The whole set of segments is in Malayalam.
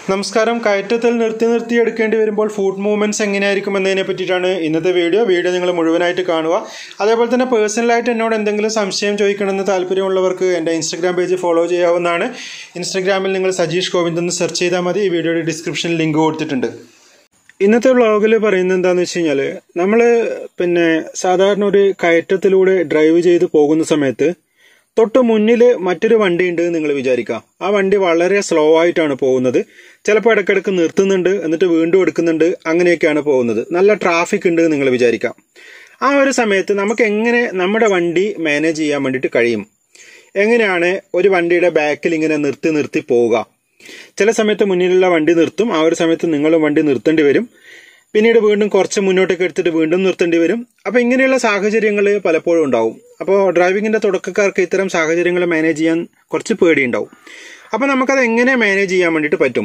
നമസ്കാരം കയറ്റത്തിൽ നിർത്തി നിർത്തി എടുക്കേണ്ടി വരുമ്പോൾ ഫുഡ് മൂവ്മെൻറ്റ്സ് എങ്ങനെയായിരിക്കും എന്നതിനെ പറ്റിയിട്ടാണ് ഇന്നത്തെ വീഡിയോ വീഡിയോ നിങ്ങൾ മുഴുവനായിട്ട് കാണുക അതേപോലെ തന്നെ പേഴ്സണലായിട്ട് എന്നോട് എന്തെങ്കിലും സംശയം ചോദിക്കണമെന്ന് താല്പര്യമുള്ളവർക്ക് എൻ്റെ ഇൻസ്റ്റാഗ്രാം പേജ് ഫോളോ ചെയ്യാവുന്നതാണ് ഇൻസ്റ്റാഗ്രാമിൽ നിങ്ങൾ സജീഷ് കോവിന്ദ് എന്ന് സെർച്ച് ചെയ്താൽ മതി ഈ വീഡിയോയുടെ ഡിസ്ക്രിപ്ഷനിൽ ലിങ്ക് കൊടുത്തിട്ടുണ്ട് ഇന്നത്തെ വ്ളോഗിൽ പറയുന്നത് എന്താണെന്ന് വെച്ച് കഴിഞ്ഞാൽ നമ്മൾ പിന്നെ സാധാരണ ഒരു കയറ്റത്തിലൂടെ ഡ്രൈവ് ചെയ്ത് പോകുന്ന സമയത്ത് തൊട്ട് മുന്നിൽ മറ്റൊരു വണ്ടി ഉണ്ട് എന്ന് നിങ്ങൾ വിചാരിക്കാം ആ വണ്ടി വളരെ സ്ലോ ആയിട്ടാണ് പോകുന്നത് ചിലപ്പോൾ ഇടയ്ക്കിടയ്ക്ക് നിർത്തുന്നുണ്ട് എന്നിട്ട് വീണ്ടും എടുക്കുന്നുണ്ട് അങ്ങനെയൊക്കെയാണ് പോകുന്നത് നല്ല ട്രാഫിക് ഉണ്ട് എന്ന് നിങ്ങൾ വിചാരിക്കാം ആ ഒരു സമയത്ത് നമുക്ക് എങ്ങനെ നമ്മുടെ വണ്ടി മാനേജ് ചെയ്യാൻ വേണ്ടിയിട്ട് കഴിയും എങ്ങനെയാണ് ഒരു വണ്ടിയുടെ ബാക്കിൽ ഇങ്ങനെ നിർത്തി നിർത്തി പോവുക ചില സമയത്ത് മുന്നിലുള്ള വണ്ടി നിർത്തും ആ ഒരു സമയത്ത് നിങ്ങളും വണ്ടി നിർത്തേണ്ടി വരും പിന്നീട് വീണ്ടും കുറച്ച് മുന്നോട്ടേക്ക് എടുത്തിട്ട് വീണ്ടും നിർത്തേണ്ടി വരും അപ്പോൾ ഇങ്ങനെയുള്ള സാഹചര്യങ്ങൾ പലപ്പോഴും ഉണ്ടാവും അപ്പോൾ ഡ്രൈവിങ്ങിന്റെ തുടക്കക്കാർക്ക് ഇത്തരം സാഹചര്യങ്ങൾ മാനേജ് ചെയ്യാൻ കുറച്ച് പേടിയുണ്ടാവും അപ്പോൾ നമുക്കത് എങ്ങനെ മാനേജ് ചെയ്യാൻ വേണ്ടിയിട്ട് പറ്റും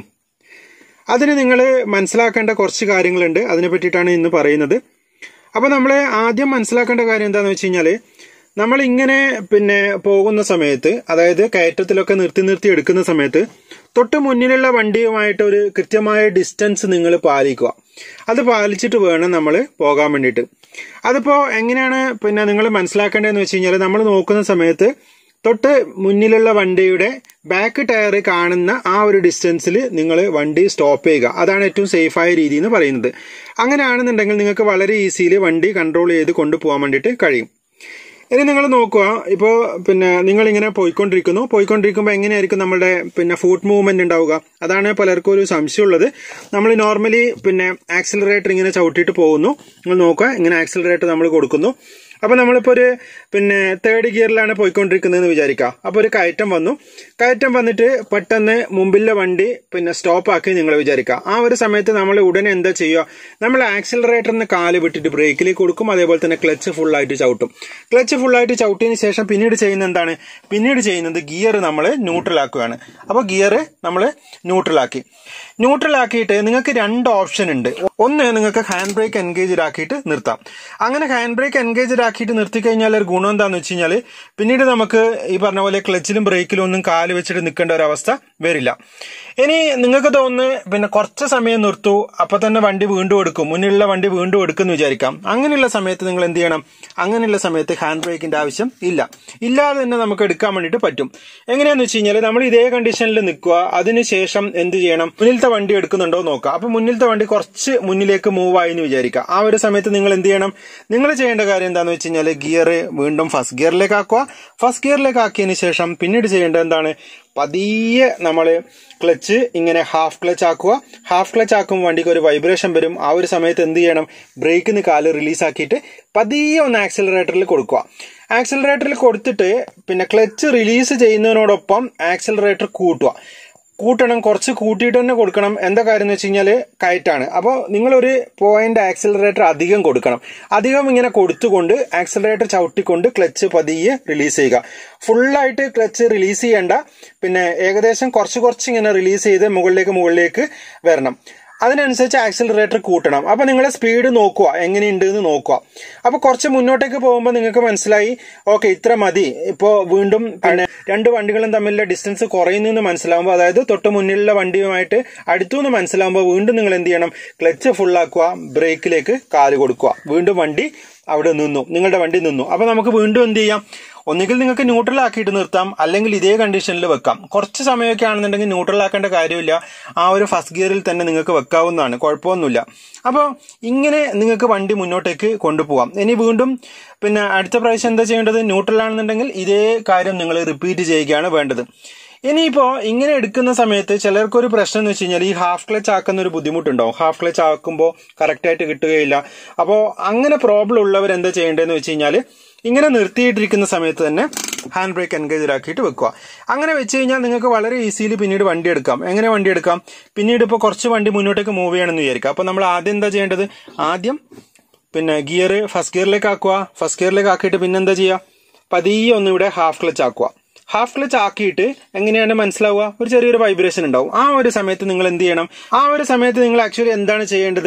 അതിന് നിങ്ങൾ മനസ്സിലാക്കേണ്ട കുറച്ച് കാര്യങ്ങളുണ്ട് അതിനെ പറ്റിയിട്ടാണ് ഇന്ന് പറയുന്നത് അപ്പോൾ നമ്മൾ ആദ്യം മനസ്സിലാക്കേണ്ട കാര്യം എന്താണെന്ന് വെച്ച് കഴിഞ്ഞാൽ നമ്മൾ ഇങ്ങനെ പിന്നെ പോകുന്ന സമയത്ത് അതായത് കയറ്റത്തിലൊക്കെ നിർത്തി നിർത്തി എടുക്കുന്ന സമയത്ത് തൊട്ട് മുന്നിലുള്ള വണ്ടിയുമായിട്ട് ഒരു കൃത്യമായ ഡിസ്റ്റൻസ് നിങ്ങൾ പാലിക്കുക അത് പാലിച്ചിട്ട് വേണം നമ്മൾ പോകാൻ വേണ്ടിയിട്ട് അതിപ്പോൾ എങ്ങനെയാണ് പിന്നെ നിങ്ങൾ മനസ്സിലാക്കേണ്ടതെന്ന് വെച്ച് കഴിഞ്ഞാൽ നമ്മൾ നോക്കുന്ന സമയത്ത് തൊട്ട് മുന്നിലുള്ള വണ്ടിയുടെ ബാക്ക് ടയർ കാണുന്ന ആ ഒരു ഡിസ്റ്റൻസിൽ നിങ്ങൾ വണ്ടി സ്റ്റോപ്പ് ചെയ്യുക അതാണ് ഏറ്റവും സേഫായ രീതി എന്ന് പറയുന്നത് അങ്ങനെയാണെന്നുണ്ടെങ്കിൽ നിങ്ങൾക്ക് വളരെ ഈസിയിൽ വണ്ടി കൺട്രോൾ ചെയ്ത് കൊണ്ടുപോകാൻ വേണ്ടിയിട്ട് കഴിയും ഇനി നിങ്ങൾ നോക്കുക ഇപ്പോൾ പിന്നെ നിങ്ങൾ ഇങ്ങനെ പോയിക്കൊണ്ടിരിക്കുന്നു പോയിക്കൊണ്ടിരിക്കുമ്പോൾ എങ്ങനെയായിരിക്കും നമ്മുടെ പിന്നെ ഫുഡ് മൂവ്മെന്റ് ഉണ്ടാവുക അതാണ് പലർക്കും ഒരു സംശയമുള്ളത് നമ്മൾ നോർമലി പിന്നെ ആക്സിലറേറ്റർ ഇങ്ങനെ ചവിട്ടിയിട്ട് പോകുന്നു നിങ്ങൾ നോക്കുക ഇങ്ങനെ ആക്സിലറേറ്റർ നമ്മൾ കൊടുക്കുന്നു അപ്പോൾ നമ്മളിപ്പോൾ ഒരു പിന്നെ തേർഡ് ഗിയറിലാണ് പോയിക്കൊണ്ടിരിക്കുന്നതെന്ന് വിചാരിക്കുക അപ്പോൾ ഒരു കയറ്റം വന്നു കയറ്റം വന്നിട്ട് പെട്ടെന്ന് മുമ്പിലെ വണ്ടി പിന്നെ സ്റ്റോപ്പ് ആക്കി നിങ്ങൾ വിചാരിക്കുക ആ ഒരു സമയത്ത് നമ്മൾ ഉടനെ എന്താ ചെയ്യുക നമ്മൾ ആക്സിലറേറ്ററിന് കാല് വിട്ടിട്ട് ബ്രേക്കിലേക്ക് കൊടുക്കും അതേപോലെ തന്നെ ക്ലച്ച് ഫുള്ളായിട്ട് ചവിട്ടും ക്ലച്ച് ഫുള്ളായിട്ട് ചവിട്ടിയതിന് ശേഷം പിന്നീട് ചെയ്യുന്ന എന്താണ് പിന്നീട് ചെയ്യുന്നത് ഗിയർ നമ്മൾ ന്യൂട്രലാക്കുകയാണ് അപ്പോൾ ഗിയർ നമ്മൾ ന്യൂട്രലാക്കി ന്യൂട്രലാക്കിയിട്ട് നിങ്ങൾക്ക് രണ്ട് ഓപ്ഷൻ ഉണ്ട് ഒന്ന് നിങ്ങൾക്ക് ഹാൻഡ് ബ്രേക്ക് എൻഗേജ്ഡ് ആക്കിയിട്ട് നിർത്താം അങ്ങനെ ഹാൻഡ് ബ്രേക്ക് എൻഗേജ്ഡ് ആക്കിയിട്ട് നിർത്തി കഴിഞ്ഞാൽ ഒരു ഗുണം എന്താണെന്ന് വെച്ച് കഴിഞ്ഞാൽ പിന്നീട് നമുക്ക് ഈ പറഞ്ഞ പോലെ ക്ലച്ചിലും ബ്രേക്കിലും ഒന്നും കാല് വെച്ചിട്ട് നിൽക്കേണ്ട ഒരു അവസ്ഥ വരില്ല ഇനി നിങ്ങൾക്ക് തോന്നുന്നു പിന്നെ കുറച്ച് സമയം നിർത്തൂ അപ്പൊ തന്നെ വണ്ടി വീണ്ടും എടുക്കും മുന്നിലുള്ള വണ്ടി വീണ്ടും എടുക്കുമെന്ന് വിചാരിക്കാം അങ്ങനെയുള്ള സമയത്ത് നിങ്ങൾ എന്ത് ചെയ്യണം അങ്ങനെയുള്ള സമയത്ത് ഹാൻഡ് ബ്രേക്കിന്റെ ആവശ്യം ഇല്ല ഇല്ലാതെ തന്നെ നമുക്ക് എടുക്കാൻ വേണ്ടിയിട്ട് പറ്റും എങ്ങനെയാന്ന് വെച്ച് കഴിഞ്ഞാൽ നമ്മൾ ഇതേ കണ്ടീഷനിൽ നിൽക്കുക അതിനുശേഷം എന്ത് ചെയ്യണം മുന്നിലത്തെ വണ്ടി എടുക്കുന്നുണ്ടോ നോക്കുക അപ്പൊ മുന്നിലത്തെ വണ്ടി കുറച്ച് മുന്നിലേക്ക് മൂവ് ആയി എന്ന് വിചാരിക്കുക ആ ഒരു സമയത്ത് നിങ്ങൾ എന്ത് ചെയ്യണം നിങ്ങൾ ചെയ്യേണ്ട കാര്യം എന്താണെന്ന് വെച്ച് കഴിഞ്ഞാൽ ഗിയർ വീണ്ടും ഫസ്റ്റ് ഗിയറിലേക്ക് ആക്കുക ഫസ്റ്റ് ഗിയറിലേക്ക് ആക്കിയതിന് ശേഷം പിന്നീട് ചെയ്യേണ്ടത് എന്താണ് പതിയെ നമ്മൾ ക്ലച്ച് ഇങ്ങനെ ഹാഫ് ക്ലച്ച് ആക്കുക ഹാഫ് ക്ലച്ച് ആക്കുമ്പോൾ വണ്ടിക്ക് ഒരു വൈബ്രേഷൻ വരും ആ ഒരു സമയത്ത് എന്ത് ചെയ്യണം ബ്രേക്കിന് കാല് റിലീസ് ആക്കിയിട്ട് പതിയെ ഒന്ന് ആക്സിലറേറ്ററിൽ കൊടുക്കുക ആക്സിലറേറ്ററിൽ കൊടുത്തിട്ട് പിന്നെ ക്ലച്ച് റിലീസ് ചെയ്യുന്നതിനോടൊപ്പം ആക്സിലറേറ്റർ കൂട്ടുക കൂട്ടണം കുറച്ച് കൂട്ടിയിട്ട് തന്നെ കൊടുക്കണം എന്താ കാര്യം എന്ന് വെച്ച് കഴിഞ്ഞാൽ കയറ്റാണ് അപ്പോൾ നിങ്ങളൊരു പോയിന്റ് ആക്സിലറേറ്റർ അധികം കൊടുക്കണം അധികം ഇങ്ങനെ കൊടുത്തുകൊണ്ട് ആക്സിലറേറ്റർ ചവിട്ടിക്കൊണ്ട് ക്ലച്ച് പതിയെ റിലീസ് ചെയ്യുക ഫുള്ളായിട്ട് ക്ലച്ച് റിലീസ് ചെയ്യേണ്ട പിന്നെ ഏകദേശം കുറച്ച് കുറച്ച് ഇങ്ങനെ റിലീസ് ചെയ്ത് മുകളിലേക്ക് മുകളിലേക്ക് വരണം അതിനനുസരിച്ച് ആക്സിലറേറ്റർ കൂട്ടണം അപ്പൊ നിങ്ങളെ സ്പീഡ് നോക്കുക എങ്ങനെയുണ്ട് എന്ന് നോക്കുക അപ്പൊ കുറച്ച് മുന്നോട്ടേക്ക് പോകുമ്പോൾ നിങ്ങൾക്ക് മനസ്സിലായി ഓക്കെ ഇത്ര മതി ഇപ്പോ വീണ്ടും പിന്നെ രണ്ട് വണ്ടികളും തമ്മിലുള്ള ഡിസ്റ്റൻസ് കുറയുന്നു എന്ന് മനസ്സിലാവുമ്പോൾ അതായത് തൊട്ട് മുന്നിലുള്ള വണ്ടിയുമായിട്ട് അടുത്തു എന്ന് മനസ്സിലാവുമ്പോൾ വീണ്ടും നിങ്ങൾ എന്ത് ചെയ്യണം ക്ലച്ച് ഫുള്ളാക്കുക ബ്രേക്കിലേക്ക് കാല് കൊടുക്കുക വീണ്ടും വണ്ടി അവിടെ നിന്നു നിങ്ങളുടെ വണ്ടി നിന്നു അപ്പൊ നമുക്ക് വീണ്ടും എന്ത് ചെയ്യാം ഒന്നുകിൽ നിങ്ങൾക്ക് ന്യൂട്രൽ ആക്കിയിട്ട് നിർത്താം അല്ലെങ്കിൽ ഇതേ കണ്ടീഷനിൽ വെക്കാം കുറച്ച് സമയമൊക്കെ ആണെന്നുണ്ടെങ്കിൽ ന്യൂട്രൽ ആക്കേണ്ട കാര്യമില്ല ആ ഒരു ഫസ്റ്റ് ഗിയറിൽ തന്നെ നിങ്ങൾക്ക് വെക്കാവുന്നതാണ് കുഴപ്പമൊന്നുമില്ല അപ്പോൾ ഇങ്ങനെ നിങ്ങൾക്ക് വണ്ടി മുന്നോട്ടേക്ക് കൊണ്ടുപോകാം ഇനി വീണ്ടും പിന്നെ അടുത്ത പ്രാവശ്യം എന്താ ചെയ്യേണ്ടത് ന്യൂട്രൽ ആണെന്നുണ്ടെങ്കിൽ ഇതേ കാര്യം നിങ്ങൾ റിപ്പീറ്റ് ചെയ്യുകയാണ് വേണ്ടത് ഇനിയിപ്പോ ഇങ്ങനെ എടുക്കുന്ന സമയത്ത് ചിലർക്കൊരു പ്രശ്നം എന്ന് വെച്ച് കഴിഞ്ഞാൽ ഈ ഹാഫ് ക്ലച്ച് ആക്കുന്ന ഒരു ബുദ്ധിമുട്ടുണ്ടാവും ഹാഫ് ക്ലച്ച് ആക്കുമ്പോൾ കറക്റ്റ് ആയിട്ട് കിട്ടുകയില്ല അപ്പോൾ അങ്ങനെ പ്രോബ്ലം ഉള്ളവർ എന്താ ചെയ്യേണ്ടതെന്ന് വെച്ച് കഴിഞ്ഞാൽ ഇങ്ങനെ നിർത്തിയിട്ടിരിക്കുന്ന സമയത്ത് തന്നെ ഹാൻഡ് ബ്രേക്ക് എൻഗേജ് ആക്കിയിട്ട് വെക്കുക അങ്ങനെ വെച്ച് കഴിഞ്ഞാൽ നിങ്ങൾക്ക് വളരെ ഈസിയിൽ പിന്നീട് വണ്ടി എടുക്കാം എങ്ങനെ വണ്ടി എടുക്കാം പിന്നീട് ഇപ്പോൾ കുറച്ച് വണ്ടി മുന്നോട്ടേക്ക് മൂവ് ചെയ്യണമെന്ന് വിചാരിക്കാം അപ്പോൾ നമ്മൾ ആദ്യം എന്താ ചെയ്യേണ്ടത് ആദ്യം പിന്നെ ഗിയർ ഫസ്റ്റ് ഗിയറിലേക്ക് ആക്കുക ഫസ്റ്റ് ഗിയറിലേക്ക് ആക്കിയിട്ട് പിന്നെ എന്താ ചെയ്യുക പതിയെ ഒന്നിവിടെ ഹാഫ് ക്ലച്ച് ആക്കുക ഹാഫ് ക്ലച്ച് ആക്കിയിട്ട് എങ്ങനെയാണ് മനസ്സിലാവുക ഒരു ചെറിയൊരു വൈബ്രേഷൻ ഉണ്ടാവും ആ ഒരു സമയത്ത് നിങ്ങൾ എന്ത് ചെയ്യണം ആ ഒരു സമയത്ത് നിങ്ങൾ ആക്ച്വലി എന്താണ് ചെയ്യേണ്ടത്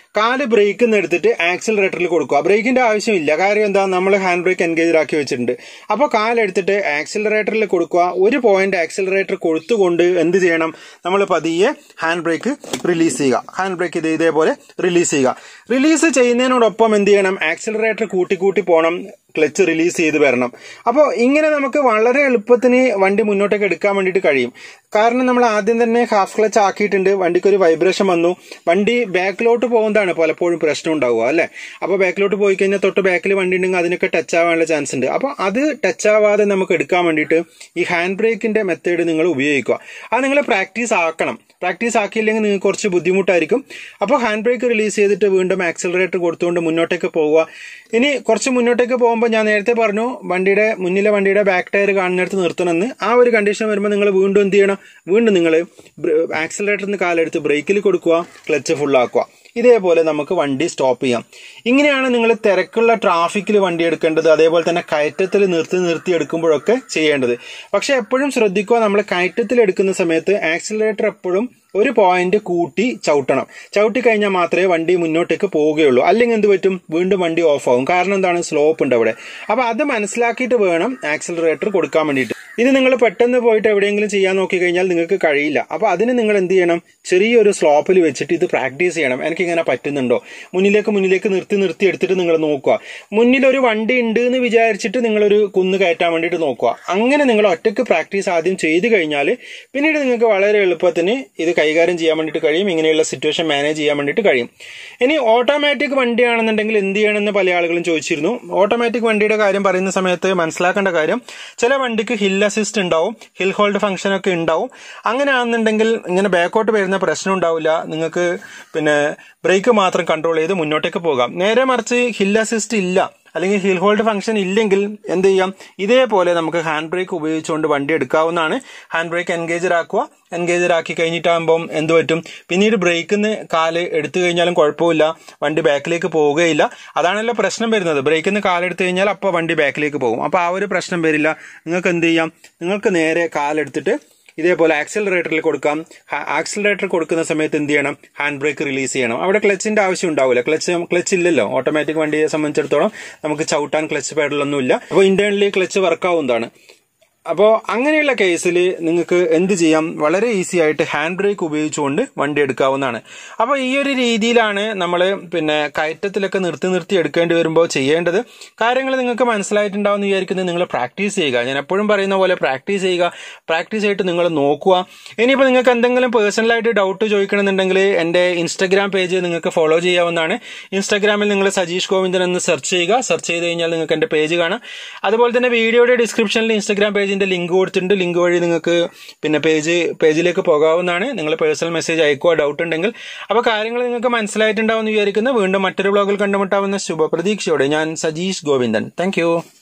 കാല് ബ്രേക്കിൽ നിന്ന് എടുത്തിട്ട് ആക്സിലറേറ്ററിൽ കൊടുക്കുക ബ്രേക്കിന്റെ ആവശ്യമില്ല കാര്യം എന്താ നമ്മൾ ഹാൻഡ് ബ്രേക്ക് എൻഗേജ് ആക്കി വെച്ചിട്ടുണ്ട് അപ്പോൾ കാലെടുത്തിട്ട് ആക്സിലറേറ്ററിൽ കൊടുക്കുക ഒരു പോയിന്റ് ആക്സിലറേറ്റർ കൊടുത്തുകൊണ്ട് എന്ത് ചെയ്യണം നമ്മൾ പതിയെ ഹാൻഡ് ബ്രേക്ക് റിലീസ് ചെയ്യുക ഹാൻഡ് ബ്രേക്ക് ഇത് ഇതേപോലെ റിലീസ് ചെയ്യുക റിലീസ് ചെയ്യുന്നതിനോടൊപ്പം എന്ത് ചെയ്യണം ആക്സിലറേറ്റർ കൂട്ടി കൂട്ടി പോകണം ക്ലച്ച് റിലീസ് ചെയ്ത് വരണം അപ്പോൾ ഇങ്ങനെ നമുക്ക് വളരെ എളുപ്പത്തിന് വണ്ടി മുന്നോട്ടേക്ക് എടുക്കാൻ വേണ്ടിയിട്ട് കഴിയും കാരണം നമ്മൾ ആദ്യം തന്നെ ഹാഫ് ക്ലച്ച് ആക്കിയിട്ടുണ്ട് വണ്ടിക്ക് ഒരു വൈബ്രേഷൻ വന്നു വണ്ടി ബാക്കിലോട്ട് പോകുന്നതാണ് പലപ്പോഴും പ്രശ്നം ഉണ്ടാവുക അല്ലേ അപ്പോൾ ബാക്കിലോട്ട് പോയി കഴിഞ്ഞാൽ തൊട്ട് ബാക്കിൽ വണ്ടി ഉണ്ടെങ്കിൽ അതിനൊക്കെ ടച്ച് ആവാനുള്ള ചാൻസ് ഉണ്ട് അപ്പോൾ അത് ടച്ച് ആവാതെ നമുക്ക് എടുക്കാൻ വേണ്ടിയിട്ട് ഈ ഹാൻഡ് ബ്രേക്കിന്റെ മെത്തേഡ് നിങ്ങൾ ഉപയോഗിക്കുക അത് നിങ്ങൾ പ്രാക്ടീസ് ആക്കണം പ്രാക്ടീസ് ആക്കിയില്ലെങ്കിൽ നിങ്ങൾക്ക് കുറച്ച് ബുദ്ധിമുട്ടായിരിക്കും അപ്പോൾ ഹാൻഡ് ബ്രേക്ക് റിലീസ് ചെയ്തിട്ട് വീണ്ടും ആക്സിലറേറ്റർ കൊടുത്തുകൊണ്ട് മുന്നോട്ടേക്ക് പോവുക ഇനി കുറച്ച് മുന്നോട്ടേക്ക് പോകുമ്പോൾ ഞാൻ നേരത്തെ പറഞ്ഞു വണ്ടിയുടെ മുന്നിലെ വണ്ടിയുടെ ബാക്ക് ടയർ കാണുന്നിടത്ത് നിർത്തണമെന്ന് ആ ഒരു കണ്ടീഷൻ വരുമ്പോൾ നിങ്ങൾ വീണ്ടും എന്ത് ചെയ്യണം വീണ്ടും നിങ്ങൾ ആക്സിലറേറ്ററിൽ നിന്ന് കാലെടുത്ത് ബ്രേക്കിൽ കൊടുക്കുക ക്ലച്ച് ഫുള്ളാക്കുക ഇതേപോലെ നമുക്ക് വണ്ടി സ്റ്റോപ്പ് ചെയ്യാം ഇങ്ങനെയാണ് നിങ്ങൾ തിരക്കുള്ള ട്രാഫിക്കിൽ വണ്ടി എടുക്കേണ്ടത് അതേപോലെ തന്നെ കയറ്റത്തിൽ നിർത്തി നിർത്തി എടുക്കുമ്പോഴൊക്കെ ചെയ്യേണ്ടത് പക്ഷെ എപ്പോഴും ശ്രദ്ധിക്കുക നമ്മൾ കയറ്റത്തിൽ എടുക്കുന്ന സമയത്ത് ആക്സിലറേറ്റർ എപ്പോഴും ഒരു പോയിന്റ് കൂട്ടി ചവിട്ടണം ചവിട്ടി കഴിഞ്ഞാൽ മാത്രമേ വണ്ടി മുന്നോട്ടേക്ക് പോവുകയുള്ളൂ അല്ലെങ്കിൽ എന്ത് പറ്റും വീണ്ടും വണ്ടി ഓഫ് ആവും കാരണം എന്താണ് സ്ലോപ്പ് ഉണ്ട് അവിടെ അപ്പൊ അത് മനസ്സിലാക്കിയിട്ട് വേണം ആക്സിലറേറ്റർ കൊടുക്കാൻ വേണ്ടിയിട്ട് ഇത് നിങ്ങൾ പെട്ടെന്ന് പോയിട്ട് എവിടെയെങ്കിലും ചെയ്യാൻ നോക്കി കഴിഞ്ഞാൽ നിങ്ങൾക്ക് കഴിയില്ല അപ്പൊ അതിന് നിങ്ങൾ എന്ത് ചെയ്യണം ചെറിയൊരു സ്ലോപ്പിൽ വെച്ചിട്ട് ഇത് പ്രാക്ടീസ് ചെയ്യണം എനിക്ക് ഇങ്ങനെ പറ്റുന്നുണ്ടോ മുന്നിലേക്ക് മുന്നിലേക്ക് നിർത്തി നിർത്തി എടുത്തിട്ട് നിങ്ങൾ നോക്കുക മുന്നിൽ ഒരു വണ്ടി ഉണ്ട് എന്ന് വിചാരിച്ചിട്ട് നിങ്ങളൊരു കുന്ന് കയറ്റാൻ വേണ്ടിയിട്ട് നോക്കുക അങ്ങനെ നിങ്ങൾ ഒറ്റയ്ക്ക് പ്രാക്ടീസ് ആദ്യം ചെയ്ത് കഴിഞ്ഞാൽ പിന്നീട് നിങ്ങൾക്ക് വളരെ എളുപ്പത്തിന് ഇത് കൈകാര്യം ചെയ്യാൻ വേണ്ടിയിട്ട് കഴിയും ഇങ്ങനെയുള്ള സിറ്റുവേഷൻ മാനേജ് ചെയ്യാൻ വേണ്ടിയിട്ട് കഴിയും ഇനി ഓട്ടോമാറ്റിക് വണ്ടിയാണെന്നുണ്ടെങ്കിൽ എന്ത് ചെയ്യണമെന്ന് പല ആളുകളും ചോദിച്ചിരുന്നു ഓട്ടോമാറ്റിക് വണ്ടിയുടെ കാര്യം പറയുന്ന സമയത്ത് മനസ്സിലാക്കേണ്ട കാര്യം ചില വണ്ടിക്ക് ഹിൽ അസിസ്റ്റ് ഉണ്ടാവും ഹിൽ ഹോൾഡ് ഫംഗ്ഷൻ ഒക്കെ ഉണ്ടാവും അങ്ങനെ ആണെന്നുണ്ടെങ്കിൽ ഇങ്ങനെ ബാക്കോട്ട് വരുന്ന പ്രശ്നം ഉണ്ടാവില്ല നിങ്ങൾക്ക് പിന്നെ ബ്രേക്ക് മാത്രം കൺട്രോൾ ചെയ്ത് മുന്നോട്ടേക്ക് പോകാം നേരെ മറിച്ച് ഹിൽ അസിസ്റ്റ് ഇല്ല അല്ലെങ്കിൽ ഹിൽ ഹോൾഡ് ഫംഗ്ഷൻ ഇല്ലെങ്കിൽ എന്ത് ചെയ്യാം ഇതേപോലെ നമുക്ക് ഹാൻഡ് ബ്രേക്ക് ഉപയോഗിച്ചുകൊണ്ട് വണ്ടി എടുക്കാവുന്നതാണ് ഹാൻഡ് ബ്രേക്ക് എൻഗേജർ ആക്കുക എൻഗേജർ ആക്കി കഴിഞ്ഞിട്ടാകുമ്പം എന്ത് പറ്റും പിന്നീട് ബ്രേക്കിന്ന് കാല് എടുത്തു കഴിഞ്ഞാലും കുഴപ്പമില്ല വണ്ടി ബാക്കിലേക്ക് പോവുകയില്ല അതാണല്ലോ പ്രശ്നം വരുന്നത് ബ്രേക്കിന്ന് കാലെടുത്തു കഴിഞ്ഞാൽ അപ്പോൾ വണ്ടി ബാക്കിലേക്ക് പോകും അപ്പോൾ ആ ഒരു പ്രശ്നം വരില്ല നിങ്ങൾക്ക് എന്ത് ചെയ്യാം നിങ്ങൾക്ക് നേരെ കാലെടുത്തിട്ട് ഇതേപോലെ ആക്സിലറേറ്ററിൽ കൊടുക്കാം ആക്സിലറേറ്റർ കൊടുക്കുന്ന സമയത്ത് എന്ത് ചെയ്യണം ഹാൻഡ് ബ്രേക്ക് റിലീസ് ചെയ്യണം അവിടെ ക്ലച്ചിന്റെ ആവശ്യം ഉണ്ടാവില്ല ക്ലച്ച് ക്ലച്ച് ഇല്ലല്ലോ ഓട്ടോമാറ്റിക് വണ്ടിയെ സംബന്ധിച്ചിടത്തോളം നമുക്ക് ചവിട്ടാൻ ക്ലച്ച് പേഡലൊന്നുമില്ല അപ്പോൾ ഇന്റേണലി ക്ലച്ച് വർക്കാവുന്നതാണ് അപ്പോൾ അങ്ങനെയുള്ള കേസിൽ നിങ്ങൾക്ക് എന്ത് ചെയ്യാം വളരെ ഈസി ആയിട്ട് ഹാൻഡ് ബ്രേക്ക് ഉപയോഗിച്ചുകൊണ്ട് വണ്ടി എടുക്കാവുന്നതാണ് അപ്പോൾ ഈ ഒരു രീതിയിലാണ് നമ്മൾ പിന്നെ കയറ്റത്തിലൊക്കെ നിർത്തി നിർത്തി എടുക്കേണ്ടി വരുമ്പോൾ ചെയ്യേണ്ടത് കാര്യങ്ങൾ നിങ്ങൾക്ക് മനസ്സിലായിട്ടുണ്ടാവും എന്ന് വിചാരിക്കുന്നത് നിങ്ങൾ പ്രാക്ടീസ് ചെയ്യുക ഞാൻ എപ്പോഴും പറയുന്ന പോലെ പ്രാക്ടീസ് ചെയ്യുക പ്രാക്ടീസ് ആയിട്ട് നിങ്ങൾ നോക്കുക ഇനിയിപ്പോൾ നിങ്ങൾക്ക് എന്തെങ്കിലും പേഴ്സണലായിട്ട് ഡൗട്ട് ചോദിക്കണമെന്നുണ്ടെങ്കിൽ എൻ്റെ ഇൻസ്റ്റാഗ്രാം പേജ് നിങ്ങൾക്ക് ഫോളോ ചെയ്യാവുന്നതാണ് ഇൻസ്റ്റാഗ്രാമിൽ നിങ്ങൾ സജീഷ് ഗോവിന്ദൻ എന്ന് സെർച്ച് ചെയ്യുക സെർച്ച് ചെയ്ത് കഴിഞ്ഞാൽ നിങ്ങൾക്ക് എൻ്റെ പേജ് കാണാം അതുപോലെ തന്നെ വീഡിയോയുടെ ഡിസ്ക്രിപ്ഷനിൽ ഇൻസ്റ്റാഗ്രാം പേജിന്റെ ലിങ്ക് കൊടുത്തിട്ടുണ്ട് ലിങ്ക് വഴി നിങ്ങൾക്ക് പിന്നെ പേജ് പേജിലേക്ക് പോകാവുന്നതാണ് നിങ്ങൾ പേഴ്സണൽ മെസ്സേജ് അയക്കുക ഡൗട്ട് ഉണ്ടെങ്കിൽ അപ്പോൾ കാര്യങ്ങൾ നിങ്ങൾക്ക് മനസ്സിലായിട്ടുണ്ടാവും എന്ന് വിചാരിക്കുന്നു വീണ്ടും മറ്റൊരു ബ്ലോഗിൽ കണ്ടുമുട്ടാവുന്ന ശുഭപ്രതീക്ഷയോടെ ഞാൻ സജീഷ് ഗോവിന്ദൻ താങ്ക്